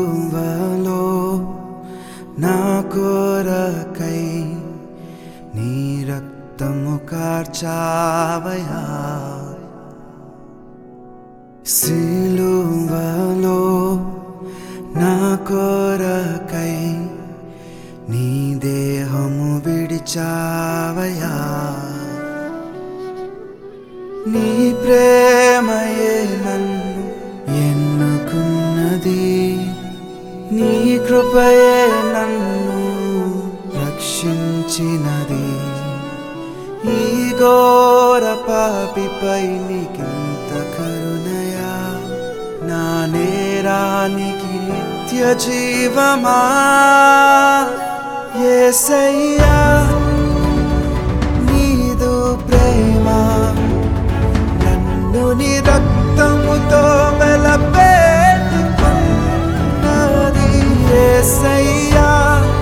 సిలువలో నా కొరకై నీ రక్తము కార్చావయా సిలువలో నా కొరకై నీ దేహము విడిచావయా నీ ప్రేమయే నన్ను ఎన్నుకున్నది నీ కృపయే నన్ను రక్షించినది ఈ ఘోర పాపిపై నీకింత కరుణయా నా నేరానికి నిత్య జీవమా ఏసయ్యా నీదు ప్రేమ నన్ను నీ రక్తముతో వెలపెట్టుకున్నది యేసయ్యా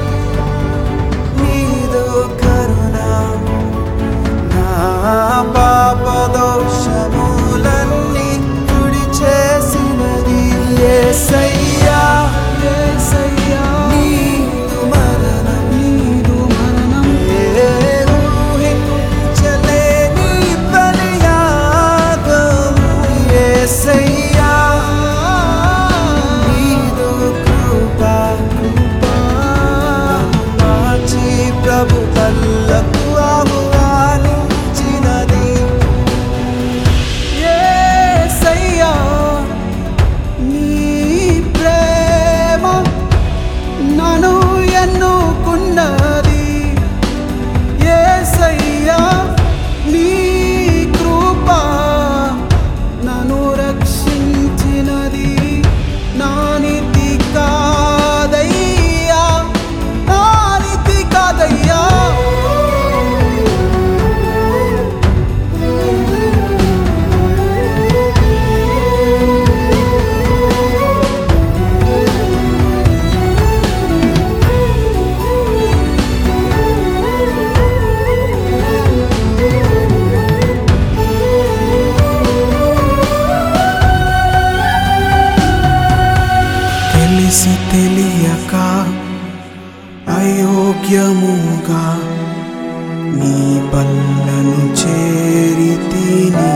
నీదు కరుణ నా పాప దోషములన్నీ తుడి చేసినది యేసయ్యా యేసయ్యా నీదు మరణం నీదు మరణం ఊహించలేని బలియాగము యేసయ్యా నీదు కృప మార్చి ప్రభు పల్లకు ఆహ్వానించినది యేసయ్యా నీ ప్రేమ నన్ను ఎన్నుకున్నది యేసయ్యా నీ కృప నన్ను రక్షించినది నా నీతి కాదయ్యా నా నీతి కాదయ్యా తెలిసి తెలియక అయోగ్యముగా నీ పల్లను చేరి తిని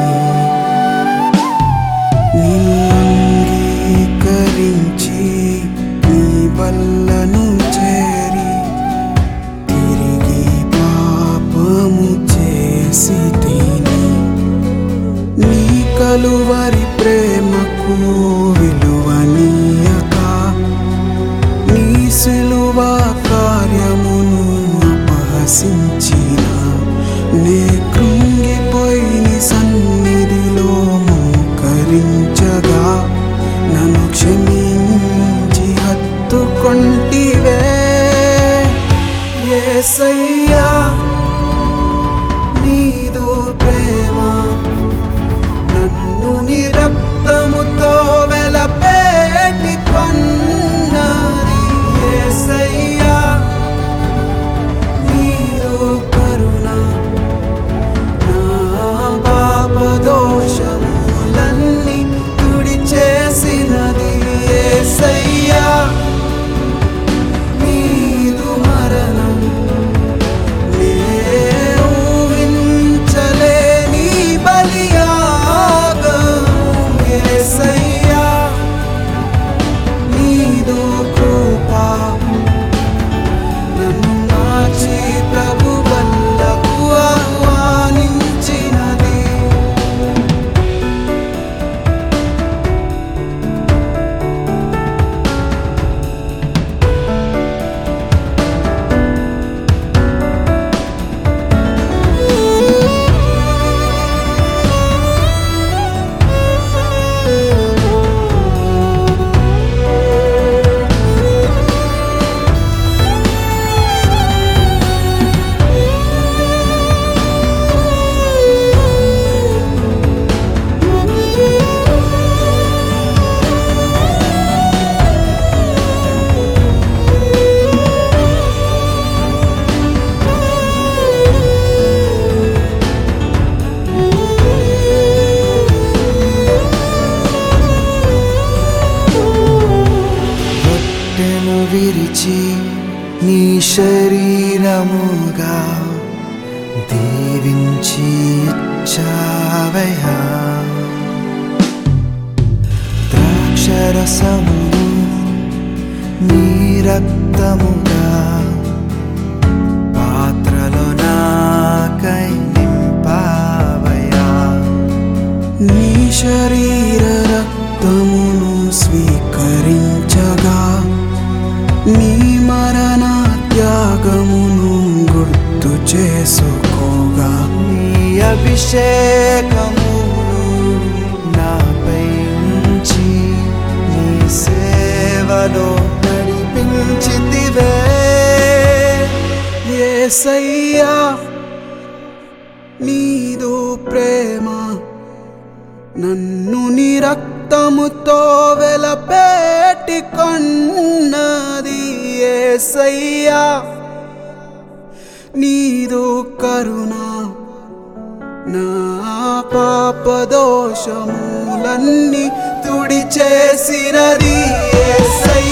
నిన్ను అంగీకరించి నీ బల్లను చేరి తిరిగి పాపము చేసి తిని నీ కలువరి ప్రేమకు విలువనీయక నీ సిలువ కార్యమును అపహసించిన నే కృంగిపోయి నీ సన్నిధిలో మోకరించగా నన్ను క్షమించి హత్తుకొంటివే యేసయ్యా నీదు ప్రేమ నన్ను నీ రక్తముతో వెలపేటి కొన్నది యేసయ్యా నీదు కరుణ నా పాప దోషములన్నీ తుడి చేసినది యేసయ్యా నీదు మరణం నే ఊహించలేని బలియాగం యేసయ్యా విరిచి నీ శరీరముగా దీవించి ఇచ్చావయ్యా ద్రాక్షరసమును నీ రక్తముగా పాత్రలో నాకై నింపావయ్యా నీ శరీర రక్తమును స్వీకరించగా నీ మరణ త్యాగమును గుర్తు చేసుకోగా నీ అభిషేకమును నాపై ఉంచి నీ సేవలో నడిపించితివే ఏసయ్యా నీదు ప్రేమ నన్ను నీ రక్తముతో వెలపేటి కొన్నది ఏసయ్యా నీదు కరుణ నా పాపదోషములన్నీ తుడి చేసినది ఏసయ్యా